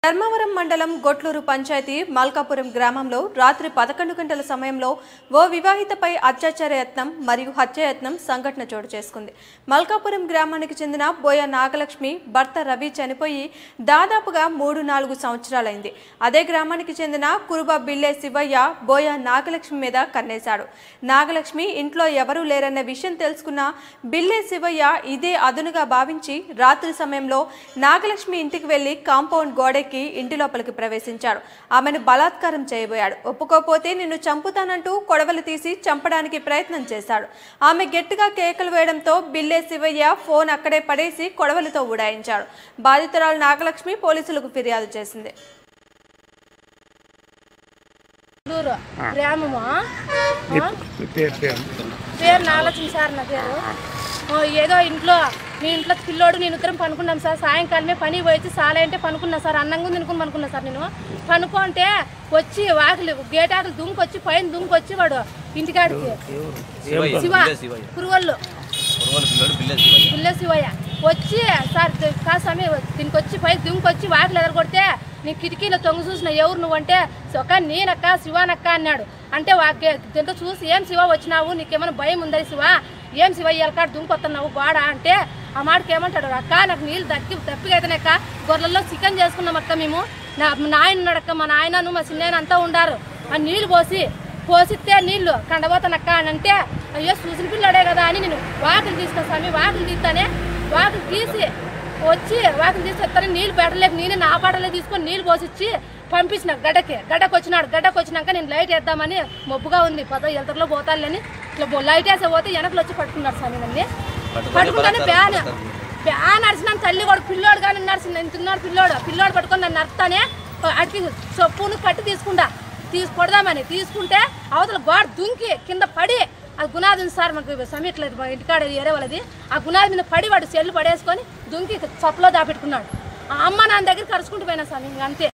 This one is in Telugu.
ధర్మవరం మండలం గొట్లూరు పంచాయతీ మల్కాపురం గ్రామంలో రాత్రి పదకొండు గంటల సమయంలో ఓ వివాహితపై అత్యాచార యత్నం మరియు హత్యాయత్నం సంఘటన చోటు చేసుకుంది మల్కాపురం గ్రామానికి చెందిన బోయ నాగలక్ష్మి భర్త రవి చనిపోయి దాదాపుగా మూడు నాలుగు సంవత్సరాలైంది అదే గ్రామానికి చెందిన కురుబ బిల్లే శివయ్య బోయ నాగలక్ష్మి మీద కన్నేశాడు నాగలక్ష్మి ఇంట్లో ఎవరూ లేరన్న విషయం తెలుసుకున్న బిల్లే శివయ్య ఇదే అదునుగా భావించి రాత్రి సమయంలో నాగలక్ష్మి ఇంటికి వెళ్లి కాంపౌండ్ గోడెక్కి ఇంటి లోపలికి ప్రవేశించాడు ఆమెను బలాత్కారం చేయబోయాడు ఒప్పుకోపోతే నిన్ను చంపుతానంటూ కొడవలు తీసి చంపడానికి ప్రయత్నం చేశాడు ఆమె గట్టిగా కేకలు వేయడంతో బిల్లే శివయ్య ఫోన్ అక్కడే పడేసి కొడవలితో ఉడాయించాడు బాధితురాలు నాగలక్ష్మి పోలీసులకు ఫిర్యాదు చేసింది ఊరు గ్రామము మీ పేరు పేరు పేరు నాగలక్ష్మి సార్ నా పేరు ఓ, ఏదో ఇంట్లో మీ ఇంట్లో పిల్లోడు నేను ఇద్దరం పనుకున్నాం సార్ సాయంకాలమే పని పోయి సాలే అంటే పనుకున్నా సార్ అన్నంగా తినుకుని పనుకున్నా సార్ నేను పనుకుంటే వచ్చి వాకిలి గేట్ ఆకులు దుంకొచ్చి పైన దుంకొచ్చి వాడు ఇంటికాడికి శివయ్య శివ బిల్లే శివయ్య పురువళ్ళు కుర్రోల పిల్లోడు బిల్లే శివయ్య పిల్ల శివయ్య వచ్చి సార్ కాదు స్వామి దీనికి వచ్చి పై దుంకొచ్చి వాకిలు ఎదరగొడితే నీ కిటికీలో తొంగి చూసిన ఎవరు నువ్వంటే ఒక నేనక్క శివానక్క అన్నాడు అంటే వాకే దీంతో చూసి ఏం శివ వచ్చినావు నీకేమైనా భయం ఉందా శివ ఏం శివ ఎలకాడు దుంకొస్తున్నావు గోడ అంటే ఆ మాటకి ఏమంటాడు అక్క నాకు నీళ్ళు దక్కి దప్పికైతేనక్క గొర్రెల్లో చికెన్ చేసుకున్నాం అక్క మేము నా మా నాయన ఉన్నాడక్క మా నాయనను మా చిన్న అంతా ఉండారు ఆ నీళ్ళు పోసి పోసిస్తే నీళ్లు కండబోతానక్క అని అంటే అయ్యో చూసిన పిల్లడే కదా అని నేను వాకిలు తీసుకొని స్వామి వాకిలు తీస్తానే వాకిలు తీసి వచ్చి వాకిలు తీసి ఎత్తాను నీళ్ళు పెట్టలేక నేనే నా పాటలే తీసుకొని నీళ్ళు పోసిచ్చి పంపించిన గడ్డకి గడ్డకు వచ్చినాడు గడ్డకు వచ్చినాక నేను లైట్ వేద్దామని మబ్బుగా ఉంది పద ఎలతలో పోతాలని ఇట్లా బో- లైట్ వేసే పోతే వెనకలు వచ్చి పట్టుకున్నాడు స్వామి నన్ను పట్టుకుంటానే బ్యాన్ బ్యాన్ నడిచినాను తల్లి వాడు పిల్లోడు కానీ నడిచి నేను తిన్నాడు పిల్లోడు పిల్లోడు పట్టుకొని నన్ను నడుతానే అడిగి చొప్పును కట్టి తీసుకుంటా తీసి కొడదామని తీసుకుంటే అవతల గోడ దుంకి కింద పడి అది గునాది ఉంది సార్ మాకు సమీట్లేదు మా ఇంటికాడ ఏరే వాళ్ళది ఆ గునాది మీద పడి వాడు సెల్లు పడేసుకొని దుంకి చప్పలో దాపెట్టుకున్నాడు ఆ అమ్మ నాన్న దగ్గర కరుచుకుంటూ పోయినా స్వామి ఇంక అంతే